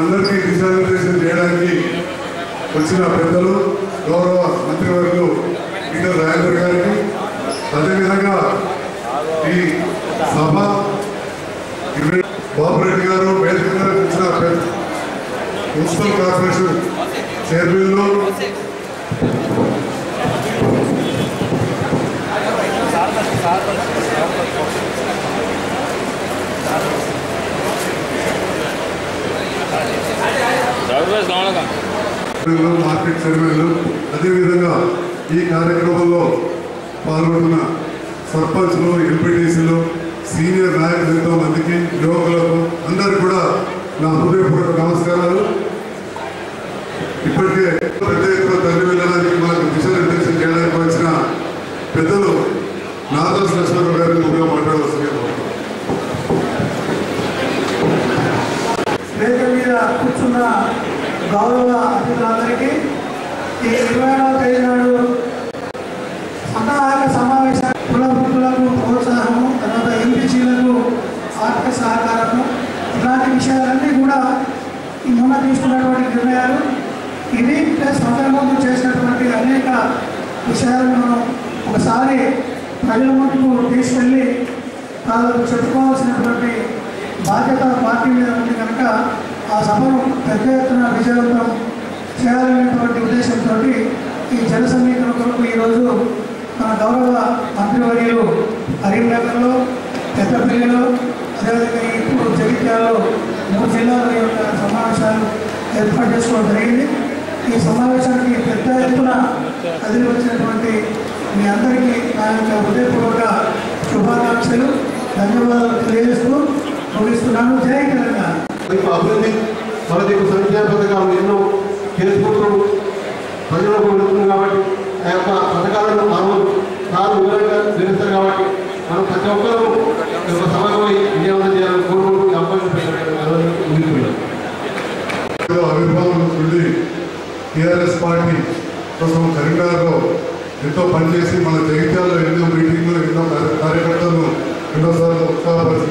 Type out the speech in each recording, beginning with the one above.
అందరికీ దిశానిర్దేశం చేయడానికి వచ్చిన పెద్దలు గౌరవ మంత్రివర్యులు ఈటల రాజేంద్ర గారికి అదేవిధంగా ఈ సభ ఇరవై బాబురెడ్డి గారు వేదిక మీద వచ్చిన పెద్ద మున్సిపల్ కార్పొరేషన్ చైర్మన్లు చైర్మన్లు, మార్కెట్ చైర్మన్లు అదేవిధంగా ఈ కార్యక్రమంలో పాల్గొంటున్న సర్పంచ్లు ఎంపీటీసీలు సీనియర్ నాయకులు ఎంతో మందికి యువకులకు అందరికీ కూడా నా హృదయపూర్వక నమస్కారాలు ఇప్పటికే పెద్ద ఎత్తున తల్లి వెళ్ళడానికి మనకు దిశానిర్దేశం చేయడానికి వచ్చిన పెద్దలు నాదర్శ లక్ష్మణరావు గారిని కూడా మాట్లాడవలసింది వేదిక మీద కూర్చున్న గౌరవ అతిథులందరికీ ఈ ఇరవై ఏడవ తేదీ నాడు సన్నాహక సమావేశ కుల వృత్తులకు ప్రోత్సాహము తర్వాత ఎంపీసీలకు ఆర్థిక సహకారము ఇలాంటి విషయాలన్నీ కూడా ఈ మొన్న తీసుకున్నటువంటి నిర్ణయాలు ఇది ప్లస్ అంతకుముందు చేసినటువంటి అనేక విషయాలను మనం ఒకసారి ప్రజల ముందుకు తీసుకెళ్ళి వాళ్ళకు చెప్పుకోవాల్సినటువంటి బాధ్యత పార్టీ మీద ఉంది కనుక ఆ సభను పెద్ద ఎత్తున విజయవంతం చేయాలనేటువంటి ఉద్దేశంతో ఈ జన సమీకరణ కొరకు ఈరోజు మన గౌరవ మంత్రివర్యులు కరీంనగర్లో పెద్దపల్లిలో అదేవిధంగా ఇప్పుడు జగిత్యాలలో మూడు జిల్లాల యొక్క సమావేశాలు ఏర్పాటు చేసుకోవడం జరిగింది ఈ సమావేశానికి పెద్ద ఎత్తున కదిలి వచ్చినటువంటి మీ అందరికీ నా యొక్క హృదయపూర్వక శుభాకాంక్షలు ధన్యవాదాలు తెలియజేస్తూ ముగిస్తున్నాను జై తెలంగాణ మనకు అభివృద్ధి మన యొక్క సంక్షేమ పథకాలు ఎన్నో చేసుకుంటూ ప్రజలకు వెళుతుంది కాబట్టి ఆ యొక్క పథకాలను అమలు తాను వివరంగా తెలుస్తారు కాబట్టి మనం ప్రతి ఒక్కరూ ఈ యొక్క సమయమై విజయవంతం చేయాలని కోరుకుంటూ ఈ అవకాశం పెట్టడానికి ముగిస్తున్నాం ఏదో ఆవిర్భావం నుండి టీఆర్ఎస్ పార్టీ కోసం కరీంనగర్లో ఎంతో పనిచేసి మన జగిత్యాలలో ఎన్నో మీటింగ్లు ఎన్నో కార్య- కార్యకర్తలను ఎన్నోసార్లు ఉత్సాహపరిచిన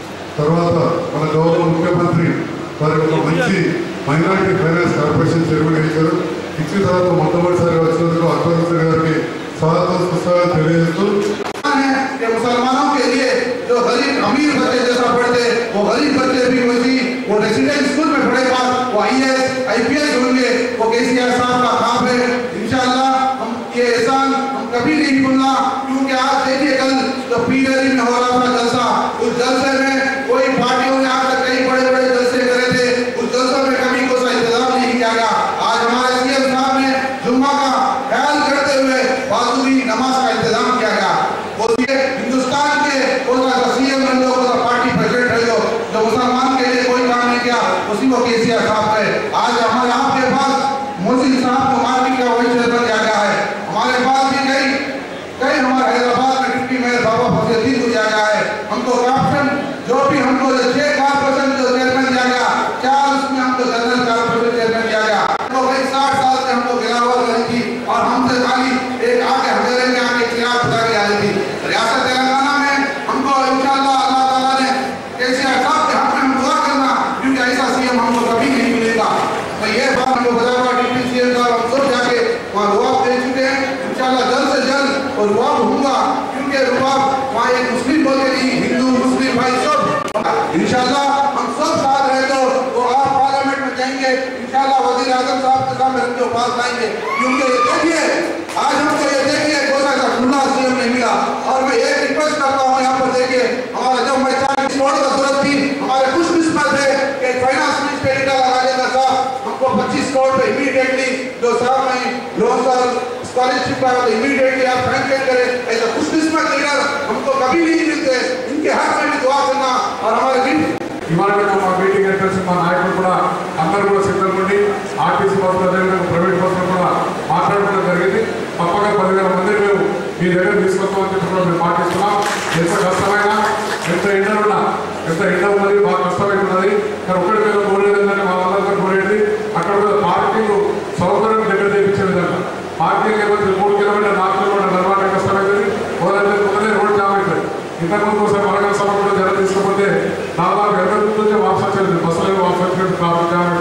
తర్వాత మన గౌరవ ముఖ్యమంత్రి వారి ఒక మంచి మైనారిటీ ఫైనాన్స్ కార్పొరేషన్ చైర్మన్ ఇచ్చారు ఇచ్చిన తర్వాత మొట్టమొదటిసారి వచ్చినందుకు అక్బర్ హుస్సేన్ గారికి స్వాగతం సుస్వాగతం తెలియజేస్తూ है कि मुसलमानों के लिए जो गरीब अमीर बच्चे जैसा पढ़ते वो गरीब बच्चे भी वैसी वो रेसिडेंट स्कूल में पढ़े बाद वो I S I P S होंगे वो के सी आर साहब का काम है इंशाल्लाह हम ये एहसान हम कभी नहीं भूलना क्योंकि आज देखिए कल जो पीडरी में हो रहा था जलसा उस जलसे में कोई पार्टियों ने आज तक कई बड़े बड़े जलसे करे थे उस जलसों में कभी कोई सा इंतजाम नहीं किया गया आज हमारे सीएम साहब ने जुम्मा का ख्याल करते हुए बाजूरी नमाज का इंतजाम किया गया वो ये हिंदुस्तान के कौन सा सीएम रह लो कौन सा पार्टी प्रेसिडेंट रह लो जो मुसलमान के लिए कोई काम नहीं किया उसी को केसीआर साहब है आज हमारे आपके पास मोदी साहब को मार्केट का वही चेयरमैन दिया गया है हमारे पास भी कई कई हमारे हैदराबाद में डिप्टी मेयर बाबा फतेहद्दीन को दिया गया है हमको कॉर्पोरेशन जो भी हमको जो छह कॉर्पोरेशन जो चेयरमैन दिया गया चार उसमें हमको जनरल कॉर्पोरेशन चेयरमैन दिया गया तो भाई साठ साल से हमको गिरावट रही थी और हमसे खाली एक आके हमेरे में आके चिराग बुझा के आई थी रियासत तेलंगाना में हमको इंशाल्लाह अल्लाह ताला ने केसीआर साहब के हक में हम दुआ करना क्योंकि ऐसा सीएम हमको कभी नहीं मिलेगा तो ये बात हमको बजावा डिप्टी सीएम साहब हम सब जाके वहाँ रुआब दे चुके हैं इंशाल्लाह जल्द से जल्द और रुआब होगा क्योंकि रुआब वहाँ एक मुस्लिम बोल के नहीं हिंदू मुस्लिम भाई सब इंशाल्लाह हम सब साथ रहे तो वो आप पार्लियामेंट में जाएंगे इंशाल्लाह वजीर आजम साहब के सामने उनके पास लाएंगे क्योंकि ये देखिए आज हमको ये देखिए कोई सा खुला सीएम नहीं मिला और मैं एक रिक्वेस्ट करता हूँ यहाँ पर देखिए हमारा जब मैं चार रोड का जरूरत थी हमारे खुश किस्मत है कि फाइनेंस मिनिस्टर इटाला राजेंद्र साहब हमको 25 करोड़ पे इमीडिएटली जो साहब में लोन का स्कॉलरशिप का इमीडिएटली आप फैंक्शन करें ऐसा खुश किस्मत लीडर हमको कभी नहीं मिलते इनके हक में भी दुआ करना और हमारे दिन ఇవాళ కూడా మా మీటింగ్ ఏర్పరిచి మా నాయకులు కూడా అందరూ కూడా సిగ్నల్ నుండి ఆర్టీసీ బస్సులు అదేవిధంగా ప్రైవేట్ బస్సులు కూడా మాట్లాడుకోవడం జరిగింది తప్పక పదివేల మంది మేము మీ దగ్గర తీసుకొస్తామని చెప్పి కూడా మేము పాటిస్తున్నాం ఎంత కష్టమైనా ఎంత ఎండ ఉన్నా ఎంత ఎండ ఉన్నది బాగా కష్టమైతున్నది కానీ ఒకటి మీద కోరేది ఏంటంటే వాళ్ళందరూ కోరేది అక్కడ మీద పార్కింగ్ సౌకర్యం దగ్గర తెప్పించే విధంగా పార్కింగ్ లేకపోతే మూడు కిలోమీటర్ నాలుగు కిలోమీటర్ నడవడానికి కష్టమవుతుంది పోదంటే ముందే రోడ్ జామ్ అవుతుంది ఇంతకుముందు ఒకసారి వరంగల్ సభ కూడా జనం తీసుకపోతే దాదాపు ఎనభై నుంచి వాపస్ వచ్చేది బస్సులు వాపస్ వచ్చేది ట్రాఫిక్ జామ్ అంటే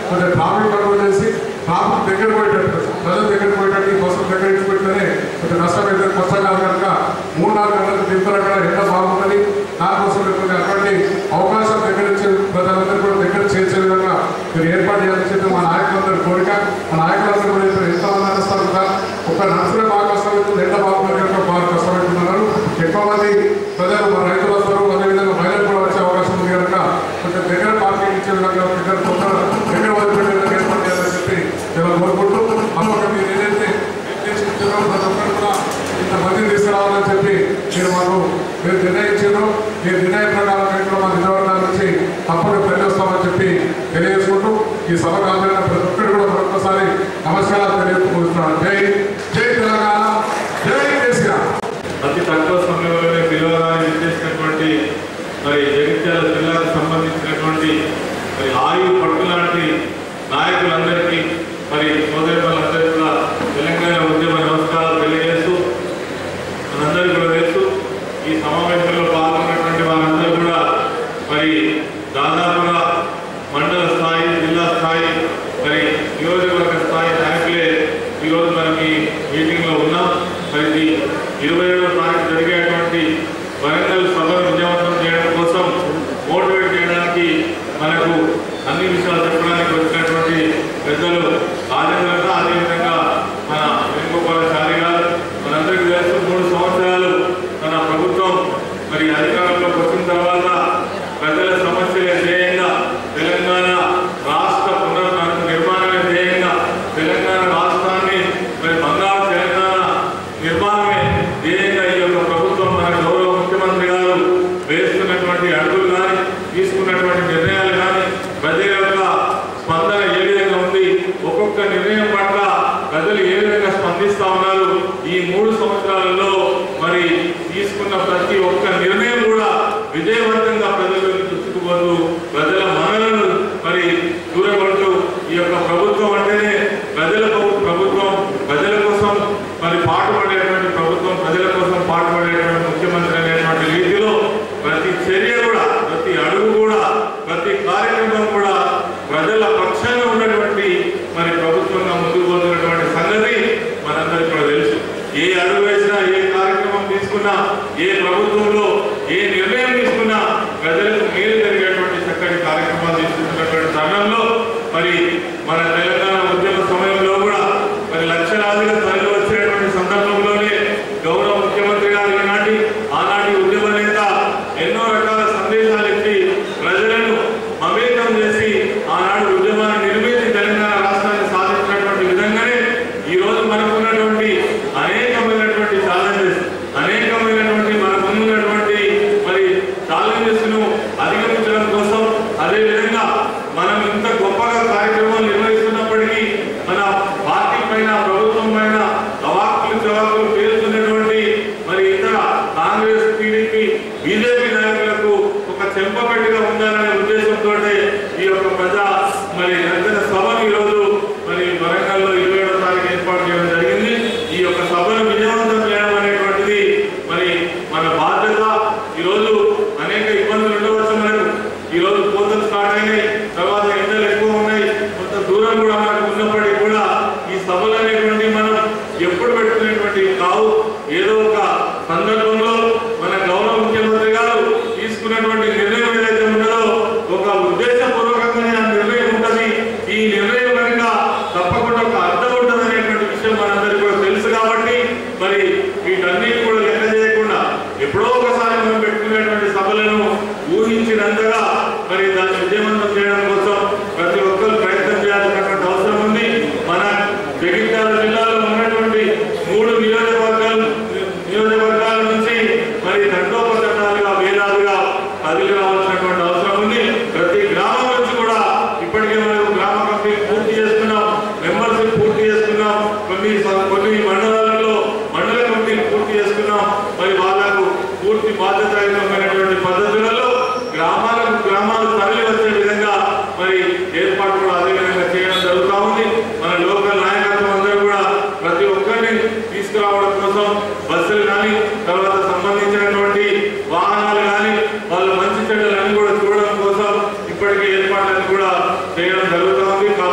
కొంచెం ట్రాఫిక్ కంట్రోల్ చేసి ట్రాఫిక్ దగ్గర పోయేటట్టు ప్రజల దగ్గర పోయేటట్టు ఈ బస్సులు దగ్గర ఇచ్చి పెడితేనే కొంచెం నష్టమైతే కష్టం కాదు కనుక మూడు నాలుగు గంటలకు దింపులు అక్కడ ఎండ బాగుంటుంది దానికోసం మీకు అటువంటి అవకాశం దగ్గర ఇచ్చే ప్రజలందరూ కూడా దగ్గర చేర్చే విధంగా మీరు ఏర్పాటు చేయాలని చెప్పి మా నాయకులందరి కోరిక మా నాయకులందరూ కూడా ఇప్పుడు ఎంతమంది నడుస్తారు సార్ ఒక నర్సులే బాగా కష్టమవుతుంది ఎండ బాగుంటుంది కనుక బాగా కష్టమవుతున్నారు ఎక్కువ మంది ప్రజలు మా రైతులు వస్తారు అదేవిధంగా మహిళలు కూడా వచ్చే అవకాశం ఉంది కనుక కొంచెం దగ్గర పార్కింగ్ ఇచ్చే విధంగా దగ్గర తొందర దగ్గర వదిలిపెట్టే విధంగా ఏర్పాటు చేయాలని చెప్పి నేను కోరుకుంటూ అమ్మక మీరు ఏదైతే నిర్దేశించారో ప్రతి ఒక్కరు కూడా ఇంతమందిని తీసుకురావాలని చెప్పి మీరు మాకు మీరు నిర్ణయించారు మీ నిర్ణయం ప్రకారం మేము కూడా మా నిజవర్గాల నుంచి తప్పక తెలియస్తామని చెప్పి తెలియజేసుకుంటూ ఈ సభ కావాలని ప్రతి ఒక్కరు కూడా మరొకసారి నమస్కారాలు తెలియజేసుకుంటున్నాను జై జై తెలంగాణ జై కేసీఆర్ అతి తక్కువ సమయంలోనే పిలవడానికి విచ్చేసినటువంటి మరి జగిత్యాల జిల్లాకు సంబంధించినటువంటి మరి ఆయు పట్టులాంటి నాయకులందరికీ మరి సోదరులందరికీ కూడా తెలంగాణ ఉద్యమ నమస్కారాలు తెలియజేస్తూ మనందరికీ కూడా తెలుసు ఈ సమావేశంలో పాల్గొన్నటువంటి వారందరూ కూడా మరి దాదాపుగా మండల స్థాయి జిల్లా స్థాయి మరి నియోజకవర్గ స్థాయి నాయకులే ఈరోజు మనం ఈ మీటింగ్లో ఉన్నాం మరి ఇది ఇరవై ఏడవ తారీఖు జరిగేటువంటి వరంగల్ సభను విజయవంతం చేయడం కోసం మోటివేట్ చేయడానికి మనకు అన్ని విషయాలు చెప్పడానికి వచ్చినటువంటి పెద్దలు రాజేంద్ర అదేవిధంగా మన వేణుగోపాలాచారి గారు మనందరికీ తెలుసు మూడు సంవత్సరాలు మన ప్రభుత్వం మరి అధికారంలోకి వచ్చిన తర్వాత ప్రజల సమస్యల ధ్యేయంగా తెలంగాణ రాష్ట్ర పునర్ నిర్మాణమే ధ్యేయంగా తెలంగాణ రాష్ట్రాన్ని మరి బంగారు తెలంగాణ నిర్మాణమే ధ్యేయంగా ఈ యొక్క ప్రభుత్వం మన గౌరవ ముఖ్యమంత్రి గారు వేస్తున్నటువంటి అడుగులు కానీ తీసుకున్నటువంటి నిర్ణయాలు కానీ ప్రజల యొక్క స్పందన ఏ విధంగా ఉంది ఒక్కొక్క నిర్ణయం పట్ల ప్రజలు ఏ విధంగా స్పందిస్తా ఉన్నారు ఈ మూడు సంవత్సరాలలో మరి తీసుకున్న ప్రతి ఒక్క నిర్ణయం కూడా విజయవంతంగా ప్రజలకు చుట్టుకుపోతూ ప్రజల మనలను మరి దూరపడుతూ ఈ యొక్క ప్రభుత్వం అంటేనే ప్రజల ప్రభు- ప్రభుత్వం ప్రజల కోసం మరి పాటుపడేటువంటి ప్రభుత్వం ప్రజల కోసం పాటుపడేటువంటి ముఖ్యమంత్రి అనేటువంటి రీతిలో ప్రతి చర్య కూడా ప్రతి అడుగు కూడా ప్రతి కార్యక్రమం కూడా ప్రజల పక్షాన ఉన్నటువంటి మరి ప్రభుత్వంగా ముందుకు పోతున్నటువంటి సంగతి మనందరికీ కూడా తెలుసు ఏ అడుగు వేసినా ఏ కార్యక్రమం తీసుకున్నా ఏ ప్రభుత్వంలో ఏ నిర్ణయం తీసుకున్నా ప్రజలకు మేలు జరిగేటువంటి చక్కటి కార్యక్రమాలు తీసుకుంటున్నటువంటి తరుణంలో మరి మన తెలంగాణ ఉద్యమ సమయంలో కూడా మరి లక్షలాదిగా తరలి వచ్చేటువంటి సందర్భంలోనే గౌరవ ముఖ్యమంత్రి గారు ఈనాటి ఆనాటి ఉద్యమ నేత ఎన్నో రకాల సందేశాలు ఇచ్చి ప్రజలను మమేకం చేసి ఆనాడు ఉద్యమాన్ని నిర్మించి తెలంగాణ రాష్ట్రాన్ని సాధించినటువంటి విధంగానే ఈ రోజు మనకున్నటువంటి అనేకమైనటువంటి ఛాలెంజెస్ అనేకమైనటువంటి మనకున్నటువంటి మరి ఛాలెంజెస్ ను అధిగమించడం కోసం అదే విధంగా మనం ఇంత గొప్పగా కార్యక్రమాలు నిర్వహిస్తున్నప్పటికీ మన పార్టీ పైన ప్రభుత్వం పైన అవాక్కులు చవాకులు పేరుతున్నటువంటి మరి ఇతర కాంగ్రెస్ టీడీపీ బీజేపీ నాయకులకు ఒక చెంపపెట్టిగా ఉండాలనే ఉద్దేశంతో ఈ యొక్క ప్రజా మరి అంతన సభను ఈరోజు మరి వరంగల్లో ఇరవై ఏడో తారీఖు ఏర్పాటు చేయడం జరిగింది ఈ యొక్క సభను విజయవంతం చేయడం అనేటువంటిది మరి మన బాధ్యత ఈరోజు అనేక ఇబ్బందులు ఉండవచ్చు మనకు ఈరోజు కోతలు స్టార్ట్ అయినాయి తర్వాత ఎండలు ఎక్కువ ఉన్నాయి కొంత దూరం కూడా మనకు ఉన్నప్పటికీ కూడా ఈ సభలు అనేటువంటి మనం ఎప్పుడు పెట్టుకునేటువంటి కావు ఏదో ఒక సందర్భంలో మన గౌరవ ముఖ్యమంత్రి గారు తీసుకున్నటువంటి నిర్ణయం ఏదైతే ఉన్నదో ఒక ఉద్దేశపూర్వకంగానే ఆ నిర్ణయం ఉంటుంది ఈ నిర్ణయం కనుక తప్పకుండా ఒక అర్థం ఉంటుంది అనేటువంటి విషయం మనందరికీ కూడా తెలుసు కాబట్టి మరి వీటన్నిటి కూడా లెక్క చేయకుండా ఎప్పుడో ఒకసారి మనం పెట్టుకునేటువంటి సభలను ఊహించినంతగా మరి దాన్ని విజయవంతం చేయడం కోసం ప్రతి ఒక్కరు ప్రయత్నం చేయాల్సినటువంటి అవసరం ఉంది మన జగిత్యాల జిల్లాలో ఉన్నటువంటి మూడు నియోజకవర్గాలు నియోజకవర్గాల నుంచి మరి దండోపదండాలుగా వేలాలుగా కదిలి రావాల్సినటువంటి అవసరం ఉంది ప్రతి గ్రామం నుంచి కూడా ఇప్పటికే మనం గ్రామ కమిటీ పూర్తి చేసుకున్నాం మెంబర్షిప్ పూర్తి చేసుకున్నాం కొన్ని స- కొన్ని మండలాలలో మండల కమిటీలు పూర్తి చేసుకున్నాం మరి వాళ్ళకు పూర్తి బాధ్యతాయుతమైనటువంటి పద్ధతులలో గ్రామాలకు గ్రామాలు తరలి వచ్చే విధంగా మరి ఏర్పాటు కూడా అదే విధంగా చేయడం జరుగుతూ ఉంది మన లోకల్ నాయకత్వం అందరూ కూడా ప్రతి ఒక్కరిని తీసుకురావడం కోసం బస్సులు కానీ తర్వాత సంబంధించినటువంటి వాహనాలు కానీ వాళ్ళ మంచి చెడ్డలన్నీ కూడా చూడడం కోసం ఇప్పటికే ఏర్పాట్లను కూడా చేయడం జరుగుతూ ఉంది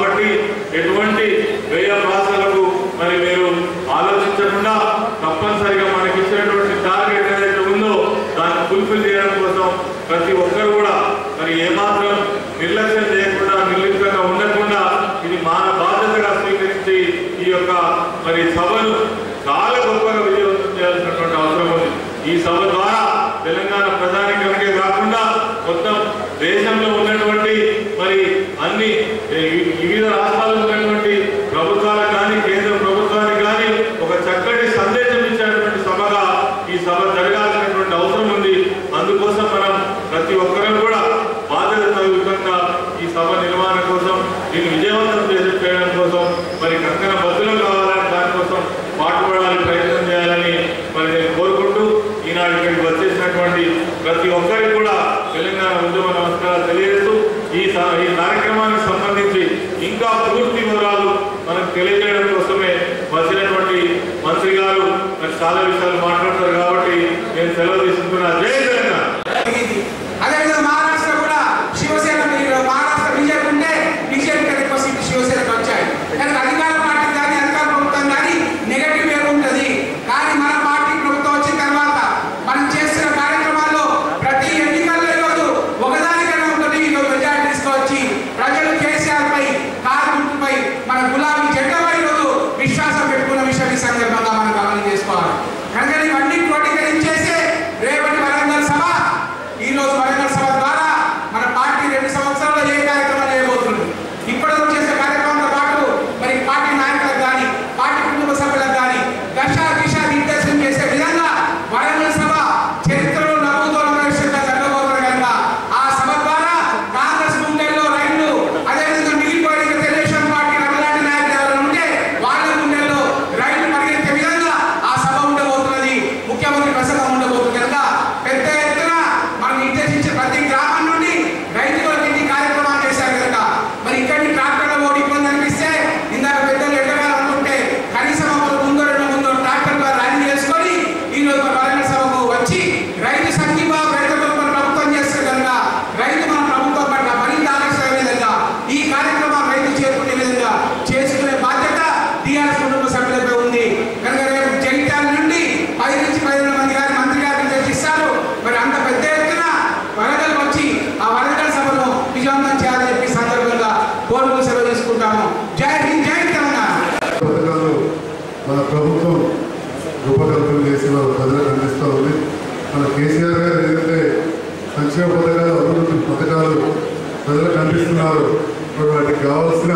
ఫుల్ఫిల్ చేయడం కోసం ప్రతి ఒక్కరు కూడా మరి ఏమాత్రం నిర్లక్ష్యం చేయకుండా నిర్లిప్తంగా ఉండకుండా ఇది మాన బాధ్యతగా స్వీకరించి ఈ యొక్క మరి సభను చాలా గొప్పగా విజయవంతం చేయాల్సినటువంటి అవసరం ఉంది ఈ సభ ద్వారా తెలంగాణ ప్రధానికరణకే కాకుండా మొత్తం దేశంలో ఉన్నటువంటి మరి అన్ని ఏ, వివిధ రాష్ట్రాల్లో ఉన్నటువంటి ప్రభుత్వాలకు కానీ కేంద్ర ప్రభుత్వానికి కానీ ఒక చక్కటి సందేశం ఇచ్చేటువంటి సభగా ఈ సభ జరగాల్సినటువంటి అవసరం ఉంది అందుకోసం మనం ప్రతి ఒక్కరం కూడా బాధ్యతయుతంగా ఈ సభ నిర్వహణ కోసం దీన్ని విజయవంతం చేసి చేయడం కోసం మరి కంకణ బద్దులు కావాలని దానికోసం పాటుపడాలని ప్రయత్నం చేయాలని మరి నేను కోరుకుంటూ ఈనాడు ఇక్కడికి వచ్చేసినటువంటి ప్రతి ఒక్కరికి కూడా తెలంగాణ ఉద్యమ నమస్కారాలు తెలియజేస్తూ ఈ స- ఈ కార్యక్రమానికి సంబంధించి ఇంకా పూర్తి వివరాలు మనకు తెలియజేయడం కోసమే వచ్చినటువంటి మంత్రి గారు మరి చాలా విషయాలు మాట్లాడతారు కాబట్టి నేను సెలవు తీసుకుంటున్నా జై తెలంగాణ జరిగింది అదేవిధంగా మహారాష్ట్ర కూడా శివసేన మీరు మహారాష్ట్ర బీజేపీ ఉంటే బీజేపీ ఎక్కువ సీట్లు శివసేనకు వచ్చాయి కానీ అధికార పార్టీ కానీ అధికార ప్రభుత్వం కానీ నెగటివ్ వేరు ఉంటుంది కానీ మన పార్టీ ప్రభుత్వం వచ్చిన తర్వాత మనం చేస్తున్న కార్యక్రమాల్లో ప్రతి ఎన్నికల్లో ఈరోజు ఒకదానికన్నా ఉంటుంది ఈరోజు మెజార్టీ తీసుకొచ్చి ప్రజలు కేసీఆర్ పై కారు గుర్తుపై మన గులాబీ జెండాపై ఈరోజు విశ్వాసం పెట్టుకున్న విషయం ఈ సందర్భంగా మనం గమనం చేసుకోవాలి కనుక ఇవన్నీ క్రోడీకరించేసే రేపటి వరంగల్ సభ ఈ రోజు వరంగల్ సభ ద్వారా మన పార్టీ రెండు సంవత్సరాల్లో ఏ కార్యక్రమం చేయబోతుంది ఇప్పటి వరకు చేసే కార్యక్రమంతో పాటు మరి పార్టీ నాయకులకు కానీ పార్టీ కుటుంబ సభ్యులకు కానీ దశ దిశ నిర్దేశం చేసే విధంగా వరంగల్ సభ చరిత్రలో నమోదోలగా జరగబోతున్నారు కనుక ఆ సభ ద్వారా కాంగ్రెస్ గుండెల్లో రైళ్లు అదేవిధంగా మిగిలిపోయిన ఇంకా తెలుగుదేశం పార్టీ అలాంటి నాయకులు ఎవరైనా ఉంటే వాళ్ళ గుండెల్లో రైళ్లు పరిగెత్తే విధంగా ఆ సభ ఉండబోతున్నది ముఖ్యమంత్రి ప్రసంగం ఉండబోతుంది కనుక పెద్ద ఎత్తున మనం నిర్దేశించే ప్రతి గ్రామం నుండి రైతులకు ఇన్ని కార్యక్రమాలు చేశారు కనుక మరి ఇక్కడి ట్రాక్టర్ల ఓడి ఇబ్బంది అనిపిస్తే ఇందాక పెద్దలు ఎట్టగాలు అనుకుంటే కనీసం ఒకరు ముందు రెండు ముందు ట్రాక్టర్ ద్వారా ర్యాలీ చేసుకొని ఈ రోజు మన వరంగల్ సభకు వచ్చి రైతు సంఘీభావ రైతులతో మన ప్రభుత్వం చేస్తారు కనుక రైతు మన ప్రభుత్వం పట్ల మరింత ఆకర్షణ విధంగా ఈ కార్యక్రమం రైతు చేరుకునే విధంగా చేసుకునే బాధ్యత టీఆర్ఎస్ కుటుంబ సభ్యులపై ఉంది కనుక రేపు జగిత్యాల నుండి పది నుంచి పదిహేను మంది గారి మంత్రి గారిని నిర్దేశిస్తారు మరి అంత పెద్ద ఎత్తున వరంగల్ వచ్చి ఆ వరంగల్ సభను విజయవంతం చేయాలని చెప్పి ఈ సందర్భంగా కోరుకు సెలవు తీసుకుంటాము జై హింద్ జై తెలంగాణ పథకాలు మన ప్రభుత్వం రూపకల్పన చేసి వాళ్ళ ప్రజలకు అందిస్తూ ఉంది మన కేసీఆర్ గారు ఏదైతే సంక్షేమ పథకాలు అభివృద్ధి పథకాలు ప్రజలకు అందిస్తున్నారు మరి వాటికి కావాల్సిన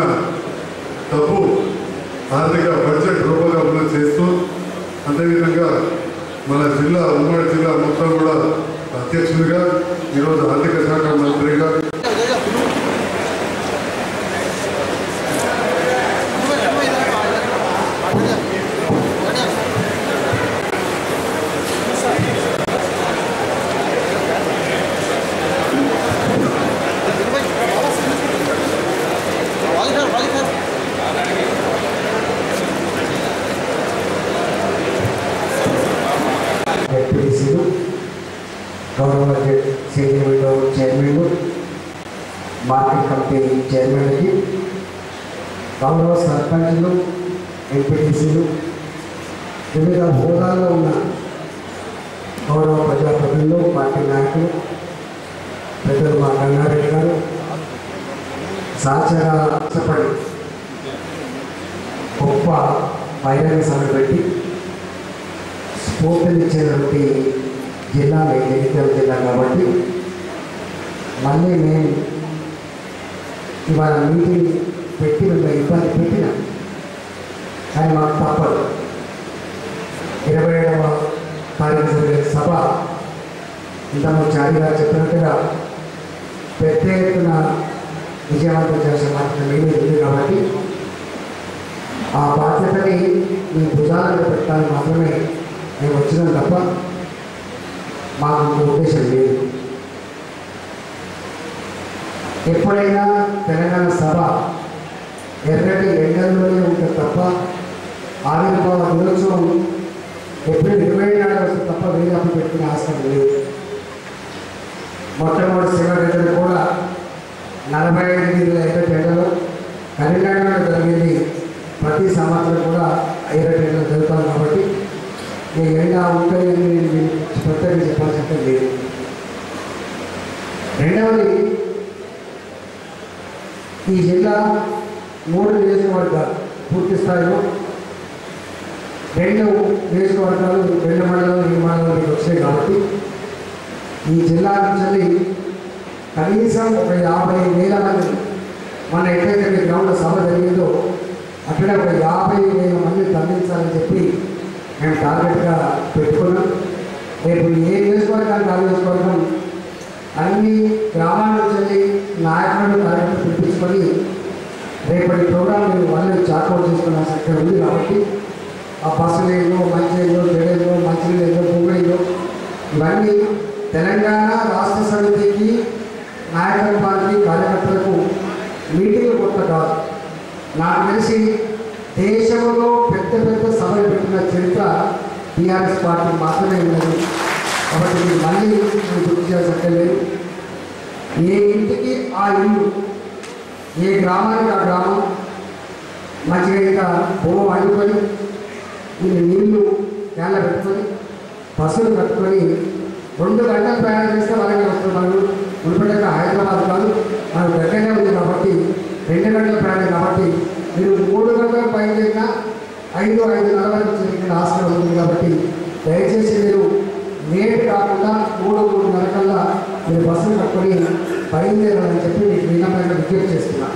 డబ్బు ఆర్థిక బడ్జెట్ రూపకల్పన చేస్తూ అదేవిధంగా మన జిల్లా ఉమ్మడి జిల్లా మొత్తం కూడా అధ్యక్షుడిగా ఈరోజు ఆర్థిక శాఖ మంత్రిగా జడ్పీటీసీలు గౌరవ జడ్- సీనియర్ విండో చైర్మన్లు మార్కెట్ కమిటీ చైర్మన్లకి గౌరవ సర్పంచ్లు ఎంపీటీసీలు వివిధ హోదాల్లో ఉన్న గౌరవ ప్రజాప్రతినిధులు పార్టీ నాయకులు పెద్దలు మా గంగారెడ్డి గారు సహచరపడి గొప్ప బహిరంగ సభ పెట్టి స్ఫూర్తినిచ్చినటువంటి జిల్లా జగిత్యాల జిల్లా కాబట్టి మళ్ళీ మేము ఇవాళ మీటింగ్ పెట్టి మిమ్మల్ని ఇబ్బంది పెట్టిన కానీ మాకు తప్పదు ఇరవై ఏడవ తారీఖు జరిగే సభ ఇంతకుముందు చారి గారు చెప్పినట్టుగా పెద్ద ఎత్తున విజయవంతం చేసే బాధ్యత మీ మీద ఉంది కాబట్టి ఆ బాధ్యతని మీ భుజాల మీద పెట్టాలని మాత్రమే మేము వచ్చినాం తప్ప మాకు ఇంకో ఉద్దేశం లేదు ఎప్పుడైనా తెలంగాణ సభ ఎర్రటి ఎండల్లోనే ఉంటుంది తప్ప ఆవిర్భావ దినోత్సవం ఏప్రిల్ ఇరవై నాడు వస్తుంది తప్ప వేదాపు పెట్టుకునే ఆస్కారం లేదు మొట్టమొదటి శివగడ్డలు కూడా నలభై ఐదు డిగ్రీల ఎర్రటి ఎండలో కరీంనగర్లో జరిగింది ప్రతి సంవత్సరం కూడా ఎర్రటి ఎండలు జరుగుతాం కాబట్టి ఈ ఎండ ఉంటుంది అని నేను ప్రత్యేకంగా చెప్పాల్సిన అవసరం లేదు ఈ జిల్లా మూడు నియోజకవర్గాలు పూర్తి స్థాయిలో రెండు నియోజకవర్గాలు రెండు మండలాలు ఈ మండలానికి వచ్చాయి కాబట్టి ఈ జిల్లా నుంచి కనీసం ఒక యాభై వేల మంది మన ఎక్కడైతే మీ గ్రౌండ్ సభ జరిగిందో అక్కడే ఒక యాభై వేల మంది తరలించాలని చెప్పి మేము టార్గెట్గా పెట్టుకున్నాం రేపు ఏ నియోజకవర్గానికి ఆ నియోజకవర్గం అన్ని గ్రామాల నుంచి నాయకులను కార్యక్రమం పిలిపించుకొని రేపటి ప్రోగ్రాం మేము వాళ్ళని చాకౌట్ చేసుకున్న సంఖ్య ఉంది కాబట్టి ఆ బస్సులు ఏదో మంచిలో చెడేదో మంచినీళ్ళు ఏదో పువ్వులేదో ఇవన్నీ తెలంగాణ రాష్ట్ర సమితికి నాయకత్వానికి కార్యకర్తలకు మీటింగ్లు కొత్త కాదు నాకు తెలిసి దేశంలో పెద్ద పెద్ద సభలు పెట్టిన చరిత్ర టీఆర్ఎస్ పార్టీ మాత్రమే ఉన్నది కాబట్టి మీరు మళ్ళీ మీరు గుర్తు చేయాల్సి లేదు ఏ ఇంటికి ఆ ఇల్లు ఏ గ్రామానికి ఆ గ్రామం మంచిగా ఇంకా బొమ్మ వండుకొని దీన్ని నీళ్లు నేల పెట్టుకొని బస్సులు కట్టుకొని రెండు గంటలు ప్రయాణం చేస్తే వరంగల్ వస్తుంది మనకు మునుపటిగా హైదరాబాద్ కాదు మనకు దగ్గరనే ఉంది కాబట్టి రెండు గంటల ప్రయాణం కాబట్టి మీరు మూడు గంటలు పైన చేసినా ఐదు ఐదు నలభై నుంచి ఇక్కడ ఆస్కారం ఉంది కాబట్టి దయచేసి మీరు లేట్ కాకుండా మూడు మూడున్నర కల్లా మీరు బస్సులు కట్టుకొని బయలుదేరాలని చెప్పి మీకు విన్నపంగా విజ్ఞప్తి చేస్తున్నా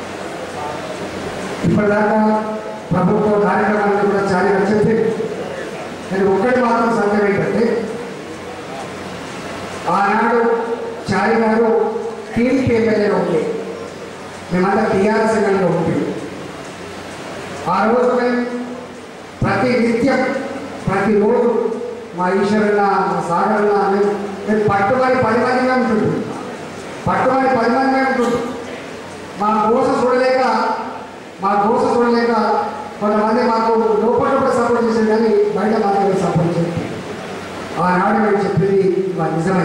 ఇప్పటిదాకా ప్రభుత్వ కార్యక్రమాలను కూడా చాలా చెప్పి నేను ఒక్కటి మాత్రం సందేహం ఏంటంటే ఆనాడు చారి గారు టీడీపీ ఎమ్మెల్యేగా ఉంది మేమంతా టీఆర్ఎస్ ఎమ్మెల్యేగా ఉంటుంది ఆ రోజు మేము ప్రతి నిత్యం ప్రతిరోజు మా ఈశ్వరన్న మా సాగరన్న మేము మేము పట్టుబడి పది మందిగా ఉంటుంటాం పట్టుబడి పది మందిగా ఉంటుంటాం మా గోస చూడలేక మా గోస చూడలేక కొంతమంది మాకు లోపల కూడా సపోర్ట్ చేసేది కానీ బయట మాత్రమే సపోర్ట్ చేయండి ఆనాడు మేము చెప్పింది ఇవాళ నిజమే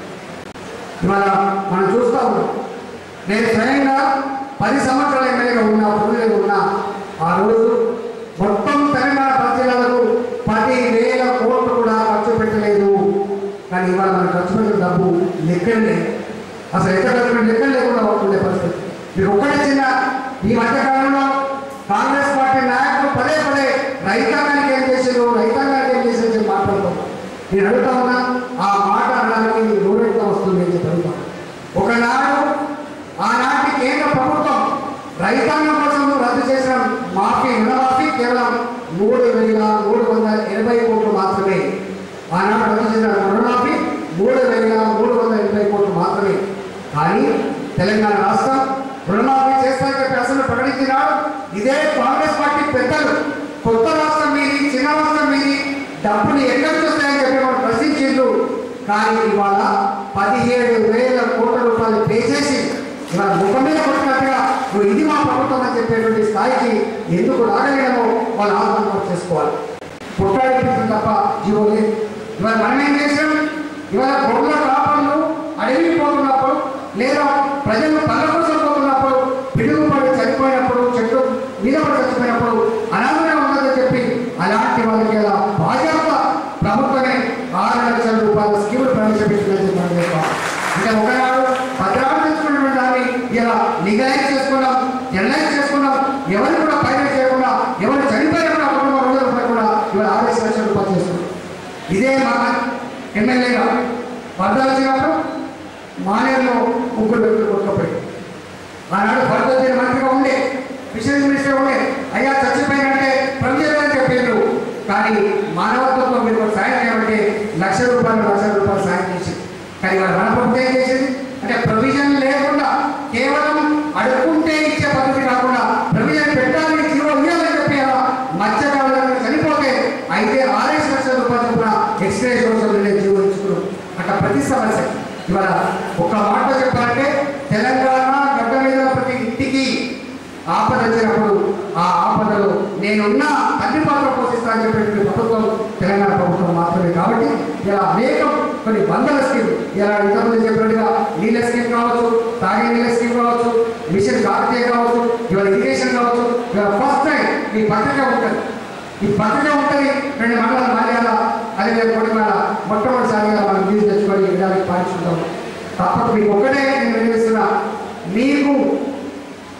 ఇవాళ మనం చూస్తా ఉన్నాం నేను స్వయంగా పది సంవత్సరాల ఎమ్మెల్యేగా ఉన్నా పురుగు ఉన్నా ఆ రోజు మొత్తం తెలంగాణ ప్రజలకు పది వేల కోట్లు కూడా ఖర్చు పెట్టలేదు కానీ ఇవాళ మనం ఖర్చు పెట్టిన డబ్బు లెక్కలే అసలు ఎక్కడ ఖర్చు పెట్టిన లెక్కలు లేకుండా ఉండే పరిస్థితి మీరు ఒక్కటే చిన్న ఈ మధ్య కాలంలో కాంగ్రెస్ పార్టీ నాయకులు పదే పదే రైతాంగానికి ఏం చేశారు రైతాంగానికి ఏం చేశారు అని చెప్పి మాట్లాడుతున్నారు నేను అడుగుతా ఉన్నా ఆ మాట అనడానికి నూరెట్లా వస్తుంది అని చెప్పి అడుగుతాను ఒకనాడు ఆనాటి కేంద్ర ప్రభుత్వం రైతాంగం కోసం రద్దు చేసిన మాఫీ రుణమాఫీ కేవలం మూడు వేల మూడు వందల ఎనభై కోట్లు మాత్రమే ఆనాడు రద్దు చేసిన రుణమాఫీ మూడు వేల మూడు వందల ఎనభై కోట్లు మాత్రమే కానీ తెలంగాణ రాష్ట్రం రుణమాఫీ చేస్తానని చెప్పి అసలు ప్రకటించినాడు ఇదే కాంగ్రెస్ పార్టీ పెద్దలు కొత్త రాష్ట్రం మీది చిన్న రాష్ట్రం మీది డబ్బులు ఎక్కడి నుంచి వస్తాయని చెప్పి మనం ప్రశ్నించిండ్రు కానీ ఇవాళ పదిహేడు వేల కోట్ల రూపాయలు పే చేసి ఇవాళ ముఖం మీద కొట్టినట్టుగా నువ్వు ఇది మా ప్రభుత్వం అని చెప్పేటువంటి స్థాయికి ఎందుకు రాగలేమో వాళ్ళు ఆత్మహత్య చేసుకోవాలి పుట్టాడిపించడం తప్ప జీవో లేదు ఇవాళ మనం ఏం చేసాం ఇవాళ గొడవల కాపర్లు అడవికి పోతున్నప్పుడు లేదా ప్రజలు పళ్ళ కోసం పోతున్నప్పుడు పిడుగుపడి చనిపోయినప్పుడు చెట్టు మీద పడి చచ్చిపోయినప్పుడు అనాథగా ఉన్నదని చెప్పి అలాంటి వాళ్ళకి ఇలా బాధ్యత ప్రభుత్వమే ఆరు లక్షల రూపాయల స్కీములు ప్రవేశపెట్టిందని చెప్పి మనం చెప్తాం అంటే ఒకనాడు భద్రాలు తెచ్చుకున్నటువంటి దాన్ని ఇలా లీగలైజ్ చేసుకున్నాం జనలైజ్ చేసుకున్నాం ఎవరిని కూడా పైన చేయకుండా ఎవరు చనిపోయినా కూడా కుటుంబ రోజుల రూపాయలు కూడా ఇవాళ ఆరు లక్షల రూపాయలు చేస్తున్నాం ఇదే మా ఎమ్మెల్యేగా భద్రాలు వచ్చినప్పుడు మానేరులో ముగ్గురు వ్యక్తులు కొట్టుకుపోయి ఆనాడు భరతదేశ మంత్రిగా ఉండే ఫిషరీస్ మినిస్టర్ ఉండే అయ్యా చచ్చిపోయినంటే ప్రొవిజన్ అని చెప్పారు కానీ మానవత్వంతో మీరు ఒక సాయం చేయమంటే లక్ష రూపాయలు లక్ష రూపాయలు సాయం చేసింది కానీ వాళ్ళ మన ప్రభుత్వం ఏం చేసింది అంటే ప్రొవిజన్ లేకుండా కేవలం అడుక్కుంటే ఇచ్చే పద్ధతి కాకుండా ప్రొవిజన్ పెట్టాలని జీవో ఇవ్వాలని చెప్పి అలా మత్స్యకారులు చనిపోతే అయితే ఆరేసి లక్షల రూపాయలు చొప్పున ఎక్స్రే రోజులు జీవో ఇచ్చుకున్నాం అట్లా ప్రతి సమస్య ఇవాళ ఒక మాట చెప్పాలంటే తెలంగాణ గడ్డ మీద ప్రతి ఇంటికి ఆపద వచ్చినప్పుడు ఆ ఆపదలో నేనున్న తండ్రి పాత్ర పోషిస్తా అని చెప్పేటువంటి ప్రభుత్వం తెలంగాణ ప్రభుత్వం మాత్రమే కాబట్టి ఇలా అనేకం కొన్ని వందల స్కీమ్ ఇలా ఇంతకుముందు చెప్పినట్టుగా నీళ్ళ స్కీమ్ కావచ్చు తాగే నీళ్ళ స్కీమ్ కావచ్చు మిషన్ కాకతీయ కావచ్చు ఇవాళ ఇరిగేషన్ కావచ్చు ఇవాళ ఫస్ట్ టైం ఈ పత్రిక ఉంటుంది ఈ పత్రిక ఉంటుంది రెండు మండలాలు మలయాళ అదే కొడిమేళ మొట్టమొదటిసారిగా మనం నీళ్ళు తెచ్చుకొని విధానికి పాటించుకుంటాం తప్పక మీకు ఒక్కటే నేను నిర్ణయిస్తున్నా మీకు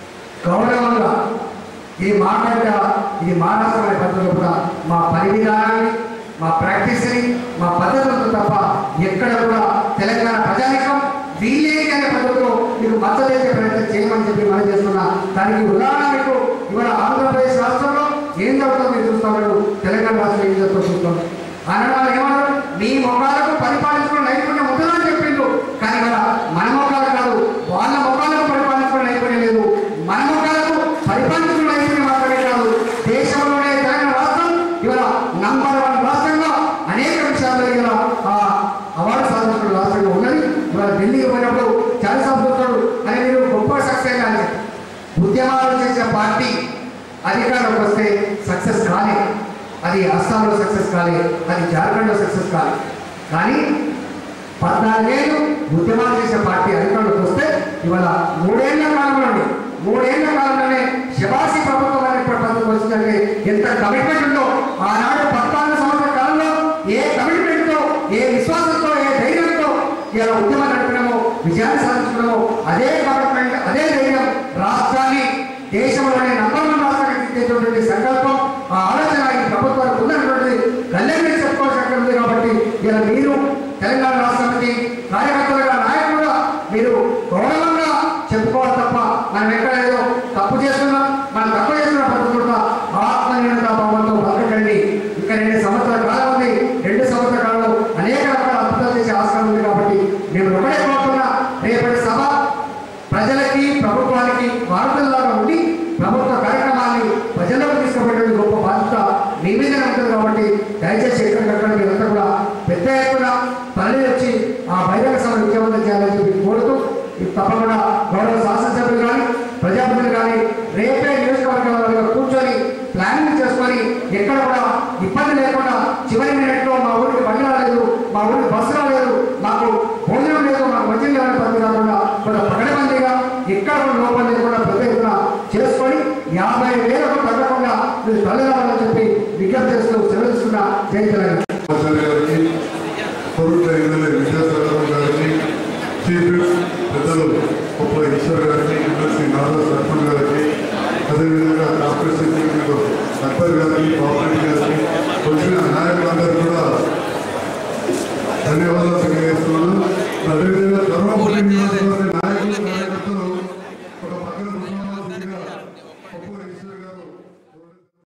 ఇది మాట్లాడితే ఇది మహారాష్ట్ర అనే పద్ధతిలో కూడా మా పని విధానాన్ని మా ప్రాక్టీస్ని మా పద్ధతులతో తప్ప ఎక్కడ కూడా తెలంగాణ ప్రజానికం వీలేని అనే పద్ధతిలో మీకు మద్దతు ఇచ్చే ప్రయత్నం చేయమని చెప్పి మనం చేస్తున్నా దానికి ఉదాహరణ మీకు ఇవాళ ఆంధ్రప్రదేశ్ రాష్ట్రంలో ఏం జరుగుతుందో మీరు చూస్తున్నారు తెలంగాణ రాష్ట్రంలో ఏం జరుగుతుందో చూస్తాం ఆయన వాళ్ళు ఏమన్నారు మీ మొఖాలకు పరిపాలించుకున్న నైపుణ్యం ఉంటుందని చెప్పిండు కానీ ఇవాళ మన మొఖాలు కాదు వాళ్ళ మొఖాలకు పరిపాలించుకున్న నైపుణ్యం లేదు మన మొఖాలకు పరిపాలించుకున్న నైపుణ్యం మాత్రమే కాదు దేశంలోనే తెలంగాణ రాష్ట్రం ఇవాళ నంబర్ వన్ రాష్ట్రంగా అనేక విషయాల్లో ఇవాళ ఆ అవార్డు సాధించుకున్న రాష్ట్రంగా ఉన్నది ఇవాళ ఢిల్లీకి పోయినప్పుడు చాలా సంస్కృతులు అని మీరు గొప్ప సక్సెస్ కానీ ఉద్యమాలు చేసిన పార్టీ అధికారంలోకి వస్తే సక్సెస్ కాలేదు అది అస్సాంలో సక్సెస్ కాలేదు అది జార్ఖండ్లో సక్సెస్ కాలేదు కానీ పద్నాలుగేళ్ళు ఉద్యమాలు చేసే పార్టీ అధికారంలోకి వస్తే ఇవాళ మూడేళ్ల కాలంలోనే మూడేళ్ల కాలంలోనే శబాసి ప్రభుత్వం అనే పద్ధతి వచ్చిందంటే ఎంత కమిట్మెంట్ ఉందో ఆనాడు పద్నాలుగు సంవత్సరాల కాలంలో ఏ కమిట్మెంట్తో ఏ విశ్వాసంతో ఏ ధైర్యంతో ఇలా ఉద్యమం నడిపినామో విజయాన్ని సాధించడమో అదే కమిట్మెంట్ అదే ధైర్యం రాష్ట్రాన్ని దేశంలోనే నంబర్ వన్ రాష్ట్రానికి తీర్చేటువంటి సంకల్పం ఆ ఆలోచన ఈ ప్రభుత్వానికి ఉన్నటువంటి గల్లెంగా చెప్పుకోవాల్సి ఉంది కాబట్టి ఇలా మీరు తెలంగాణ రాష్ట్రానికి కార్యకర్తలుగా నాయకులుగా మీరు గౌరవంగా చెప్పుకోవాలి తప్ప మనం ఎక్కడ ఏదో తప్పు చేస్తున్నాం మనం తప్పు చేస్తున్న పద్ధతుల్లో ఆత్మనిర్భరత భావంతో బతకండి ఇంకా రెండు సంవత్సరాల కాలం ఉంది రెండు సంవత్సరాల కాలంలో అనేక రకాల అద్భుతాలు చేసే ఆస్కారం ఉంది కాబట్టి మేము ఒకటే కోరుతున్నా రేపటి సభ ప్రజలకి ప్రభుత్వానికి వారధుల్లాగా ఉండి ప్రభుత్వ కార్యక్రమాన్ని ప్రజలకు తీసుకుపోయే గొప్ప బాధ్యత మీ మీదనే ఉంటుంది కాబట్టి దయచేసి ఎక్కడికక్కడ మీరంతా కూడా పెద్ద ఎత్తున తల్లి వచ్చి ఆ బహిరంగ సభ విజయవంతం చేయాలని చెప్పి కోరుతూ ఇది తప్పకుండా గౌరవ శాసనసభ్యులు కానీ ప్రజాప్రతినిధులు కానీ రేపే నియోజకవర్గాల కూర్చొని ప్లానింగ్ చేసుకొని ఎక్కడ కూడా ఇబ్బంది లేకుండా చివరి మినిట్లో మా ఊరికి బండి రాలేదు మా ఊరికి బస్సు రాలేదు మాకు భోజనం లేదు మాకు వచ్చింది లేవని పద్ధతి కాకుండా కొంత పగడబందీగా ఎక్కడ కూడా లోపం లేకుండా పెద్ద ఎత్తున చేసుకొని యాభై వేలకు తగ్గకుండా మీరు తల్లిదండ్రులని చెప్పి విజ్ఞప్తి చేస్తూ సెలవిస్తున్న జై తెలంగాణ